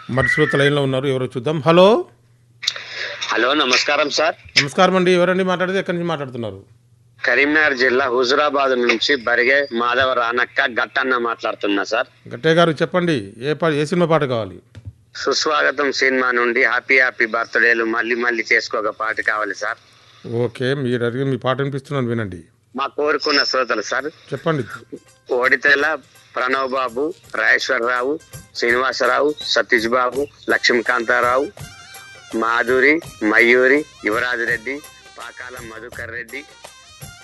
మరి శ్రోత లైన్లో ఉన్నారు ఎవరో చూద్దాం హలో హలో నమస్కారం సార్ నమస్కారం అండి ఎవరండి మాట్లాడితే ఎక్కడి నుంచి మాట్లాడుతున్నారు కరీంనగర్ జిల్లా హుజురాబాద్ నుంచి బరిగే మాధవ రానక్క గట్టన్న మాట్లాడుతున్నా సార్ గట్టయ్య గారు చెప్పండి ఏ పా ఏ సినిమా పాట కావాలి సుస్వాగతం సినిమా నుండి హ్యాపీ హ్యాపీ బర్త్డేలు మళ్ళీ మళ్ళీ చేసుకోక పాట కావాలి సార్ ఓకే మీరు అడిగి మీ పాట వినిపిస్తున్నాను వినండి మా కోరుకున్న శ్రోతలు సార్ చెప్పండి ఓడితెల ప్రణవ్ బాబు రాజేశ్వరరావు శ్రీనివాసరావు సతీష్ బాబు లక్ష్మీకాంతారావు మాధురి మయూరి యువరాజ్ రెడ్డి పాకాల మధుకర్ రెడ్డి